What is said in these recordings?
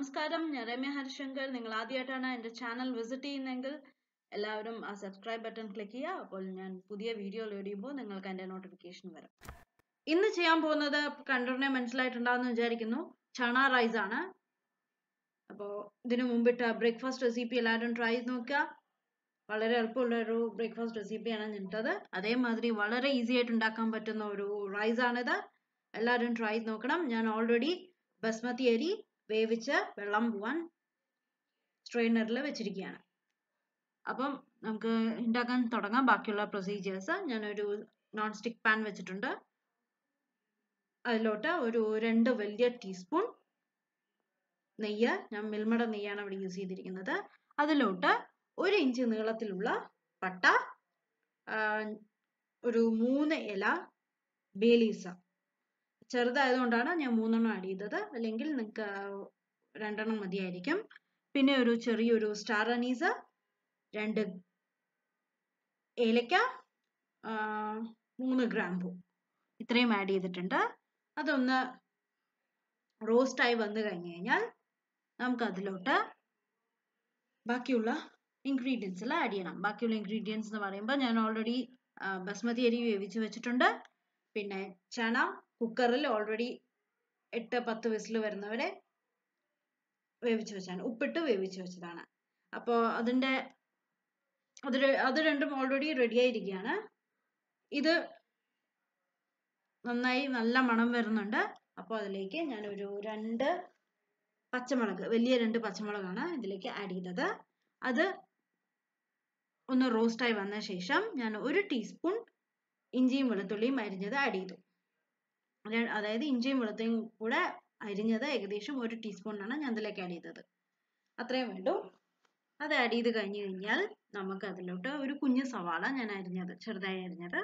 നമസ്കാരം ഞാൻ രമ്യ ഹരിശങ്കർ നിങ്ങൾ ആദ്യമായിട്ടാണ് എൻ്റെ ചാനൽ വിസിറ്റ് ചെയ്യുന്നതെങ്കിൽ എല്ലാവരും ആ സബ്സ്ക്രൈബ് ബട്ടൺ ക്ലിക്ക് ചെയ്യുക അപ്പോൾ ഞാൻ പുതിയ വീഡിയോ ലോഡ് ചെയ്യുമ്പോൾ നിങ്ങൾക്ക് എൻ്റെ നോട്ടിഫിക്കേഷൻ വരും ഇന്ന് ചെയ്യാൻ പോകുന്നത് കണ്ടുടനെ മനസ്സിലായിട്ടുണ്ടാവുമെന്ന് വിചാരിക്കുന്നു ചണ റൈസ് ആണ് അപ്പോൾ ഇതിനു മുമ്പിട്ട് ബ്രേക്ക്ഫാസ്റ്റ് റെസിപ്പി എല്ലാവരും ട്രൈ ചെയ്ത് നോക്കുക വളരെ എളുപ്പമുള്ള ഒരു ബ്രേക്ക്ഫാസ്റ്റ് റെസിപ്പിയാണ് ഞാനിട്ടത് അതേമാതിരി വളരെ ഈസി ആയിട്ട് ഉണ്ടാക്കാൻ പറ്റുന്ന ഒരു റൈസ് ആണിത് എല്ലാവരും ട്രൈ ചെയ്ത് നോക്കണം ഞാൻ ഓൾറെഡി ബസ്മതി അരി വേവിച്ച് വെള്ളം പോവാൻ സ്ട്രെയിനറിൽ വെച്ചിരിക്കുകയാണ് അപ്പം നമുക്ക് ഉണ്ടാക്കാൻ തുടങ്ങാം ബാക്കിയുള്ള പ്രൊസീജിയേഴ്സ് ഞാനൊരു നോൺ സ്റ്റിക്ക് പാൻ വെച്ചിട്ടുണ്ട് അതിലോട്ട് ഒരു രണ്ട് വലിയ ടീസ്പൂൺ നെയ്യ് ഞാൻ മിൽമട നെയ്യാണ് അവിടെ യൂസ് ചെയ്തിരിക്കുന്നത് അതിലോട്ട് ഒരു ഇഞ്ച് നീളത്തിലുള്ള പട്ട ഒരു മൂന്ന് ഇല ബേലീസ ചെറുതായതുകൊണ്ടാണ് ഞാൻ മൂന്നെണ്ണം ആഡ് ചെയ്തത് അല്ലെങ്കിൽ നിങ്ങൾക്ക് രണ്ടെണ്ണം മതിയായിരിക്കും പിന്നെ ഒരു ചെറിയൊരു സ്റ്റാർ അനീസ് രണ്ട് ഏലക്ക മൂന്ന് ഗ്രാമ്പു ഇത്രയും ആഡ് ചെയ്തിട്ടുണ്ട് അതൊന്ന് റോസ്റ്റായി വന്നു കഴിഞ്ഞു കഴിഞ്ഞാൽ നമുക്ക് അതിലോട്ട് ബാക്കിയുള്ള ഇൻഗ്രീഡിയൻസ് എല്ലാം ആഡ് ചെയ്യണം ബാക്കിയുള്ള ഇൻഗ്രീഡിയൻസ് എന്ന് പറയുമ്പോൾ ഞാൻ ഓൾറെഡി ബസ്മതി അരി വേവിച്ച് വെച്ചിട്ടുണ്ട് പിന്നെ ചണ കുക്കറിൽ ഓൾറെഡി എട്ട് പത്ത് വിസിൽ വരുന്നവരെ വേവിച്ച് വെച്ചാണ് ഉപ്പിട്ട് വേവിച്ച് വെച്ചതാണ് അപ്പോൾ അതിൻ്റെ അത് അത് രണ്ടും ഓൾറെഡി റെഡി ആയിരിക്കുകയാണ് ഇത് നന്നായി നല്ല മണം വരുന്നുണ്ട് അപ്പോൾ അതിലേക്ക് ഞാൻ ഒരു രണ്ട് പച്ചമുളക് വലിയ രണ്ട് പച്ചമുളകാണ് ഇതിലേക്ക് ആഡ് ചെയ്തത് അത് ഒന്ന് റോസ്റ്റായി വന്ന ശേഷം ഞാൻ ഒരു ടീസ്പൂൺ ഇഞ്ചിയും വെളുത്തുള്ളിയും അരിഞ്ഞത് ആഡ് ചെയ്തു അതായത് ഇഞ്ചിയും വെളുത്തുള്ളിയും കൂടെ അരിഞ്ഞത് ഏകദേശം ഒരു ടീസ്പൂണാണ് ഞാൻ ഇതിലേക്ക് ആഡ് ചെയ്തത് അത്രയും വേണ്ടു അത് ആഡ് ചെയ്ത് കഴിഞ്ഞ് കഴിഞ്ഞാൽ നമുക്ക് അതിലോട്ട് ഒരു കുഞ്ഞു സവാള ഞാൻ അരിഞ്ഞത് ചെറുതായി അരിഞ്ഞത്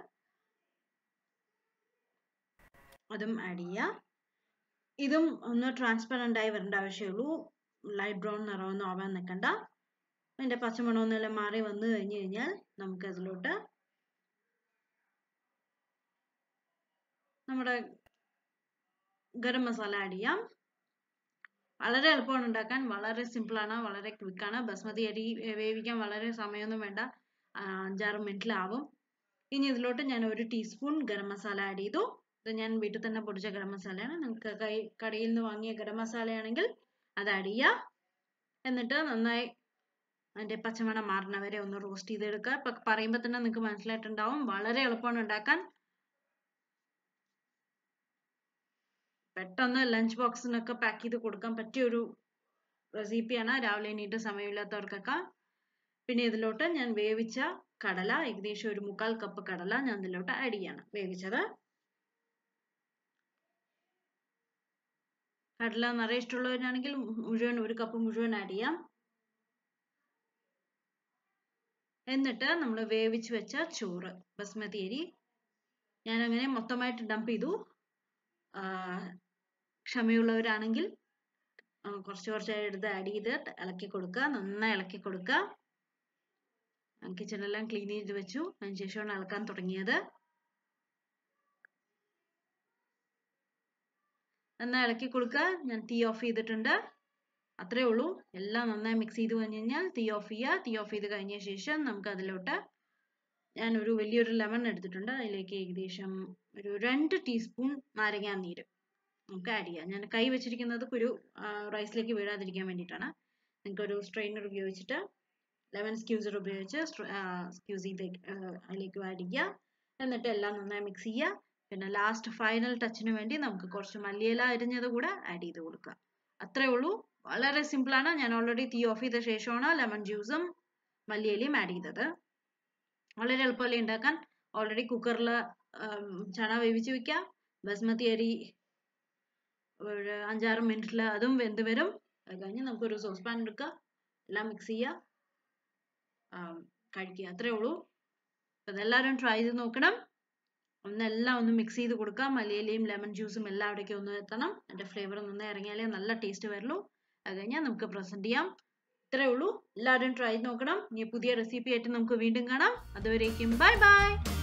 അതും ആഡ് ചെയ്യാം ഇതും ഒന്ന് ട്രാൻസ്പെറൻ്റ് ആയി വരേണ്ട ആവശ്യമുള്ളൂ ലൈറ്റ് ബ്രൗൺ നിറമൊന്നും ആവാൻ നിൽക്കണ്ട അതിൻ്റെ പച്ചമണമൊന്നെല്ലാം മാറി വന്നു കഴിഞ്ഞ് കഴിഞ്ഞാൽ നമുക്ക് അതിലോട്ട് നമ്മുടെ ഗരം മസാല ആഡ് ചെയ്യാം വളരെ എളുപ്പമാണ് ഉണ്ടാക്കാൻ വളരെ സിമ്പിളാണ് വളരെ ക്വിക്കാണ് ബസ്മതി അരി വേവിക്കാൻ വളരെ സമയമൊന്നും വേണ്ട അഞ്ചാറ് മിനിറ്റിലാവും ഇനി ഇതിലോട്ട് ഞാൻ ഒരു ടീസ്പൂൺ ഗരം മസാല ആഡ് ചെയ്തു ഇത് ഞാൻ വീട്ടിൽ തന്നെ പൊടിച്ച ഗരം മസാലയാണ് നിങ്ങൾക്ക് കൈ കടയിൽ നിന്ന് വാങ്ങിയ ഗരം മസാലയാണെങ്കിൽ അത് ആഡ് ചെയ്യുക എന്നിട്ട് നന്നായി അതിൻ്റെ പച്ചമണം മാറുന്നവരെ ഒന്ന് റോസ്റ്റ് ചെയ്തെടുക്കുക ഇപ്പം പറയുമ്പോൾ തന്നെ നിങ്ങൾക്ക് മനസ്സിലായിട്ടുണ്ടാവും വളരെ എളുപ്പമാണ് ഉണ്ടാക്കാൻ പെട്ടെന്ന് ലഞ്ച് ബോക്സിനൊക്കെ പാക്ക് ചെയ്ത് കൊടുക്കാൻ പറ്റിയ ഒരു റെസിപ്പിയാണ് രാവിലെ എണീറ്റ് സമയമില്ലാത്തവർക്കൊക്കെ പിന്നെ ഇതിലോട്ട് ഞാൻ വേവിച്ച കടല ഏകദേശം ഒരു മുക്കാൽ കപ്പ് കടല ഞാൻ ഇതിലോട്ട് ആഡ് ചെയ്യാണ് വേവിച്ചത് കടല നിറയെ ഇഷ്ടമുള്ളവരാണെങ്കിൽ മുഴുവൻ ഒരു കപ്പ് മുഴുവൻ ആഡ് ചെയ്യാം എന്നിട്ട് നമ്മൾ വേവിച്ച് വെച്ച ചോറ് ബസ്മതി അരി ഞാൻ അങ്ങനെ മൊത്തമായിട്ട് ഡംപ് ചെയ്തു ക്ഷമയുള്ളവരാണെങ്കിൽ കുറച്ച് കുറച്ചായി എടുത്ത് ആഡ് ചെയ്ത് ഇളക്കി കൊടുക്കുക നന്നായി ഇളക്കി കൊടുക്കുക കിച്ചണെല്ലാം ക്ലീൻ ചെയ്ത് വെച്ചു അതിന് ശേഷമാണ് ഇളക്കാൻ തുടങ്ങിയത് നന്നായി ഇളക്കി കൊടുക്കുക ഞാൻ തീ ഓഫ് ചെയ്തിട്ടുണ്ട് അത്രേ ഉള്ളൂ എല്ലാം നന്നായി മിക്സ് ചെയ്ത് കഴിഞ്ഞ് കഴിഞ്ഞാൽ തീ ഓഫ് ചെയ്യുക തീ ഓഫ് ചെയ്ത് കഴിഞ്ഞ ശേഷം നമുക്ക് അതിലോട്ട് ഞാൻ ഒരു വലിയൊരു ലെമൺ എടുത്തിട്ടുണ്ട് അതിലേക്ക് ഏകദേശം ഒരു രണ്ട് ടീസ്പൂൺ നാരങ്ങാ നീര് നമുക്ക് ആഡ് ചെയ്യാം ഞാൻ കൈ വെച്ചിരിക്കുന്നത് ഒരു റൈസിലേക്ക് വീഴാതിരിക്കാൻ വേണ്ടിയിട്ടാണ് നിങ്ങൾക്ക് ഒരു സ്ട്രെയിനർ ഉപയോഗിച്ചിട്ട് ലെമൺ സ്ക്യൂസർ ഉപയോഗിച്ച് സ്ക്യൂസ് ചെയ്ത് അതിലേക്ക് ആഡ് ചെയ്യുക എന്നിട്ട് എല്ലാം നന്നായി മിക്സ് ചെയ്യുക പിന്നെ ലാസ്റ്റ് ഫൈനൽ ടച്ചിന് വേണ്ടി നമുക്ക് കുറച്ച് മല്ലിയില അരിഞ്ഞത് കൂടെ ആഡ് ചെയ്ത് കൊടുക്കുക അത്രേ ഉള്ളൂ വളരെ സിമ്പിളാണ് ഞാൻ ഓൾറെഡി തീ ഓഫ് ചെയ്ത ശേഷമാണ് ലെമൺ ജ്യൂസും മല്ലിയിലയും ആഡ് ചെയ്തത് വളരെ എളുപ്പമല്ലേ ഉണ്ടാക്കാൻ ഓൾറെഡി കുക്കറിൽ ചണ വേവിച്ച് വെക്കുക ബസ്മതി അരി ഒരു അഞ്ചാറ് മിനിറ്റിൽ അതും വെന്ത് വരും അത് കഴിഞ്ഞ് നമുക്കൊരു സോസ് പാൻ എടുക്കുക എല്ലാം മിക്സ് ചെയ്യുക കഴിക്കുക അത്രേ ഉള്ളൂ അതെല്ലാവരും ട്രൈ ചെയ്ത് നോക്കണം ഒന്നെല്ലാം ഒന്ന് മിക്സ് ചെയ്ത് കൊടുക്കുക മലയിലയും ലെമൺ ജ്യൂസും എല്ലാം അവിടേക്ക് ഒന്ന് എത്തണം അതിൻ്റെ ഫ്ലേവർ നന്നായി ഇറങ്ങിയാലേ നല്ല ടേസ്റ്റ് വരുള്ളൂ അത് കഴിഞ്ഞാൽ നമുക്ക് പ്രസൻറ്റ് ചെയ്യാം ഇത്രേ ഉള്ളൂ എല്ലാവരും ട്രൈ നോക്കണം ഇനി പുതിയ റെസിപ്പി ആയിട്ട് നമുക്ക് വീണ്ടും കാണാം അതുവരേക്കും ബൈ ബൈ